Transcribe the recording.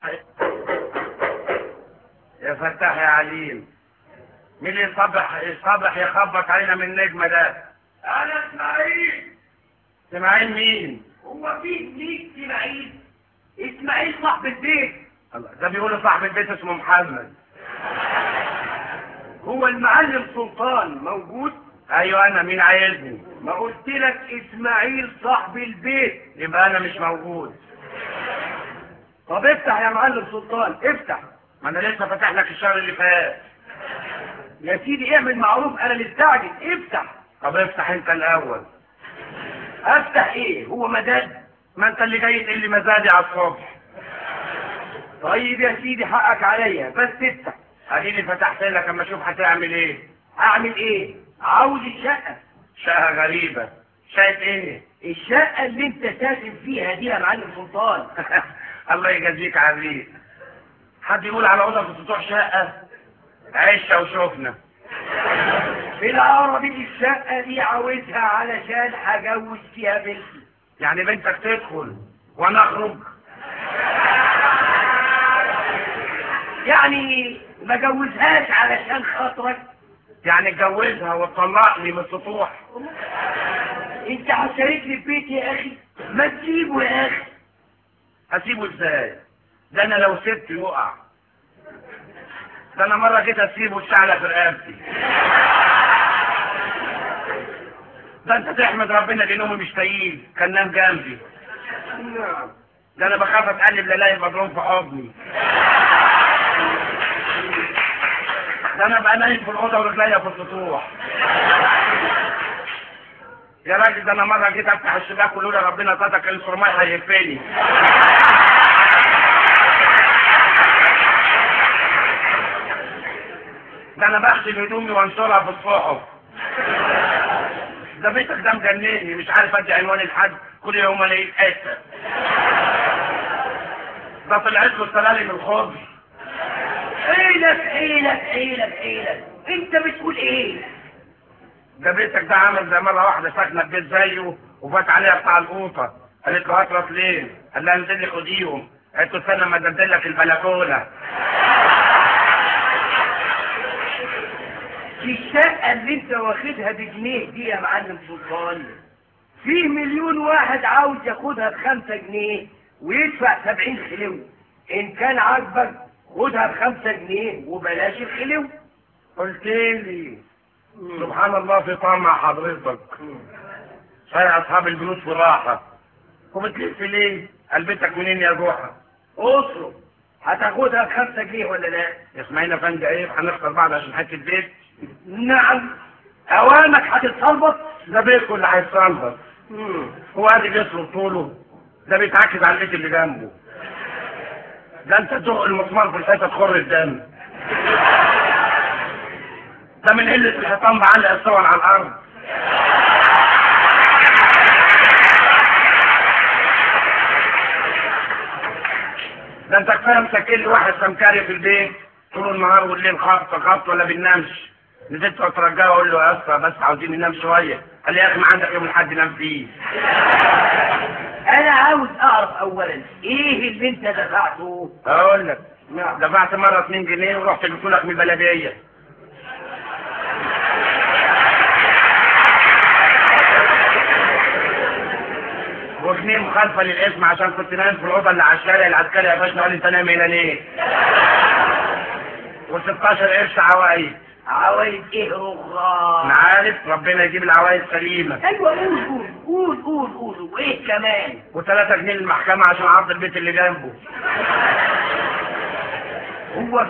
يا فتاح يا عليم مين اللي يصبح يصبح يخبط علينا من النجمة ده؟ انا اسماعيل اسماعيل مين؟ هو في اتنين اسماعيل اسماعيل صاحب البيت الله ده بيقولوا صاحب البيت اسمه محمد هو المعلم سلطان موجود ايوه انا مين عايزني؟ ما قلت لك اسماعيل صاحب البيت يبقى انا مش موجود طب افتح يا معلم سلطان افتح ما انا لسه فاتح لك الشهر اللي فات يا سيدي اعمل معروف انا مستعجل افتح طب افتح انت الاول افتح ايه هو مداد ما انت اللي جاي تقول لي مزاجي على الصبح طيب يا سيدي حقك عليا بس افتح اديني فتحت لك اما اشوف هتعمل ايه اعمل ايه عاوز الشقه شقه غريبه شايف ايه الشقه اللي انت ساكن فيها دي يا معلم سلطان الله يجازيك عزيز حد يقول على اوضه في سطوح شقه عشة وشوفنا في العربي الشقه دي عاوزها علشان هجوز فيها بنتي يعني بنتك تدخل وانا اخرج يعني ما جوزهاش علشان خاطرك يعني اتجوزها وتطلقني من السطوح انت هتشاركني في بيتي يا اخي ما تسيبه يا اخي اسيبه ازاي ده انا لو سبت يقع ده انا مره جيت اسيبه الشعلة في رقبتي ده انت تحمد ربنا ان نومي مش تقيل كان نام جنبي نعم ده انا بخاف اتقلب لالاقي مضروب في حضني ده انا بقى نايم في الاوضه ورجليا في السطوح يا راجل ده انا مره جيت افتح الشباك ولولا ربنا صدق الفرماي هيهفني ده انا بغسل هدومي وانشرها في الصحف ده بيتك ده مجنني مش عارف ادي عنوان لحد كل يوم الاقيه اتقتل ده طلعت له سلالم الخبز حيلك حيلك حيلك حيلك انت بتقول ايه ده بيتك ده عامل زي مره واحده ساكنه في بيت زيه وفات عليها بتاع القوطه قالت له هات ليه؟ قال لها انزل لي خديهم قالت له استنى ما انزل لك البلكونه في الشقة اللي انت واخدها بجنيه دي يا معلم سلطان في مليون واحد عاوز ياخدها بخمسة جنيه ويدفع سبعين خلو ان كان عاجبك خدها بخمسة جنيه وبلاش الخلو قلت لي سبحان الله في طمع حضرتك شايع اصحاب البيوت في راحه وبتلف ليه؟ قال بيتك منين يا جحا؟ اصرف هتاخدها بخمسة جنيه ولا لا اسماعيل افندي ايه هنخسر بعض عشان حته بيت نعم اوامك هتتصلبط ده بيتكم اللي هيتصنفر هو قاعد بيصرف طوله ده بيتعكس على البيت اللي جنبه ده انت تزق المسمار في الحيطه تخر الدم ده من قله الحيطان بعلق الصور على الارض ده انت كفايه مسكين لي واحد سمكري في البيت طول النهار والليل خبط خبط ولا بننامش نزلت اترجاه اقول له يا اسطى بس عاوزين ننام شويه قال لي يا اخي ما عندك يوم الحد نام فيه انا عاوز اعرف اولا ايه اللي انت دفعته اقول لك نعم دفعت مره 2 جنيه ورحت جبت لك من البلديه وجنيه مخالفه للاسم عشان كنت نايم في الاوضه اللي على الشارع العسكري يا باشا قال لي انت نايم هنا ليه؟ و16 قرش عوايد عوايد ايه رغام انا عارف ربنا يجيب العوايد سليمه ايوه قول قول قول قول قول وايه كمان و3 جنيه للمحكمه عشان عرض البيت اللي جنبه هو